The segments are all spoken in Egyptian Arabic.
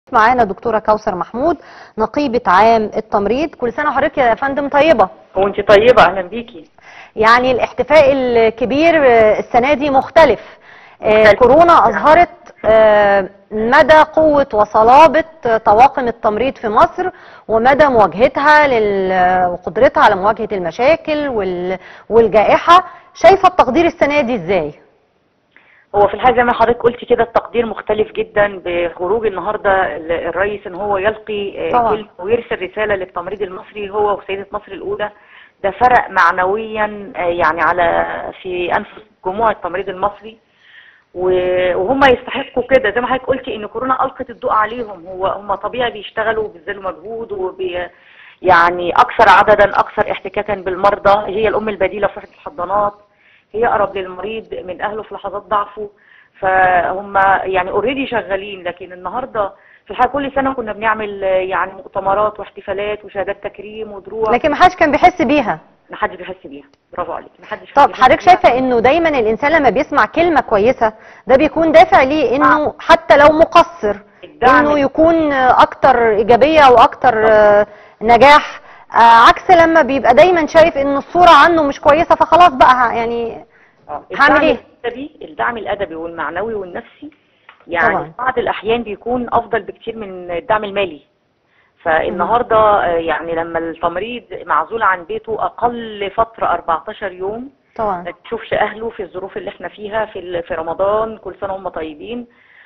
معانا دكتورة كوثر محمود نقيبة عام التمريض كل سنة وحضرتك يا فندم طيبة وانت طيبة اهلا بيكي يعني الاحتفاء الكبير آه، السنة دي مختلف آه، مختلف. كورونا أظهرت آه، مدى قوة وصلابة آه، طواقم التمريض في مصر ومدى مواجهتها لل- وقدرتها على مواجهة المشاكل وال- والجائحة شايفة التقدير السنة دي ازاي؟ هو في الحقيقة زي ما حضرتك قلتي كده التقدير مختلف جدا بخروج النهاردة ال- الرئيس ان هو يلقي آه، طبعا. كلمة ويرسل رسالة للتمريض المصري هو وسيدة مصر الأولى ده فرق معنويا آه، يعني على في أنفس جموع التمريض المصري و- وهم يستحقوا كده زي ما حضرتك قلتي ان كورونا القت الضوء عليهم هو هم طبيعي بيشتغلوا وبيبذلوا مجهود وبي يعني اكثر عددا اكثر احتكاكا بالمرضى هي الام البديله في وحده الحضانات هي اقرب للمريض من اهله في لحظات ضعفه فهم يعني اوريدي شغالين لكن النهارده في الحقيقه كل سنه كنا بنعمل آه، يعني مؤتمرات واحتفالات وشهادات تكريم ودروع لكن محدش كان بيحس بيها محدش بيحس بيها برافو عليك محدش طب بيحس حضرتك بيها. شايفه انه دايما الانسان لما بيسمع كلمه كويسه ده بيكون دافع ليه انه حتى لو مقصر الدعم انه يكون اكتر ايجابيه واكتر آه، نجاح آه، عكس لما بيبقى دايما شايف ان الصوره عنه مش كويسه فخلاص بقى ه- يعني آه، هعمل الدعم إيه؟ الادبي الدعم الادبي والمعنوي والنفسي يعني طبعاً. في بعض الاحيان بيكون افضل بكتير من الدعم المالي فالنهارده آه، يعني لما التمريض معزول عن بيته اقل فتره 14 يوم طبعا ما تشوفش اهله في الظروف اللي احنا فيها في ال- في رمضان كل سنه هم طيبين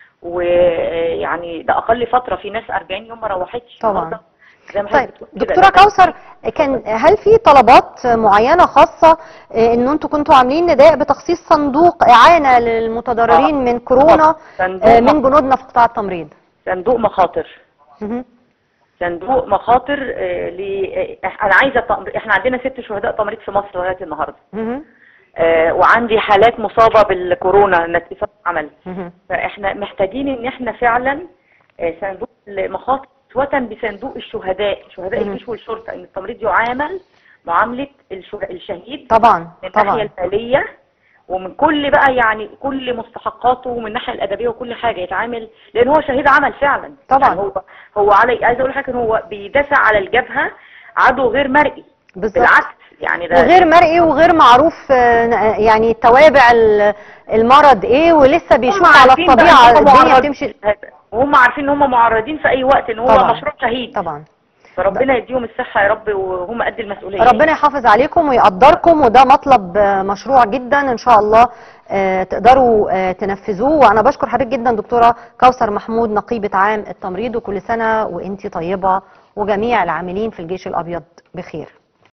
ويعني ده اقل فتره في ناس 40 يوم ما روحتش طبعاً. النهاردة زي ما طيب حضرتك بتقول كده، دكتوره ده كوثر كان هل في طلبات معينه خاصه آه، ان انتوا كنتوا عاملين نداء بتخصيص صندوق اعانه للمتضررين آه. من كورونا صندوق آه، من جنودنا في قطاع التمريض صندوق مخاطر مهم. صندوق مخاطر آه، ل آه، انا عايزه تمر... احنا عندنا ست شهداء تمريض في مصر لغايه النهارده مهم. آه، وعندي حالات مصابه بالكورونا نتيجه عمل مهم. فاحنا محتاجين ان احنا فعلا آه، صندوق المخاطر سوة بصندوق الشهداء شهداء مم. الجيش والشرطه ان التمريض يعامل معامله الشه... الشهيد طبعا من الناحيه طبعا الماليه ومن كل بقى يعني كل مستحقاته ومن الناحيه الادبيه وكل حاجه يتعامل لان هو شهيد عمل فعلا طبعاً. يعني هو هو علي عايزه اقول لحضرتك ان هو بيدافع على الجبهه عدو غير مرئي بالظبط بالعكس يعني ده وغير مرئي وغير معروف آه، يعني توابع ال- المرض ايه ولسه هم بيشوف على عارفين بقى الطبيعه إن هم الدنيا معرضين. بتمشي وهم عارفين ان هم معرضين في اي وقت ان هو طبعاً. مشروع شهيد طبعا فربنا يديهم الصحه يا رب وهم قد المسؤوليه ربنا يحافظ عليكم ويقدركم وده مطلب آه، مشروع جدا ان شاء الله آه، تقدروا آه، تنفذوه وانا بشكر حضرتك جدا دكتوره كوثر محمود نقيبه عام التمريض وكل سنه وانتي طيبه وجميع العاملين في الجيش الابيض بخير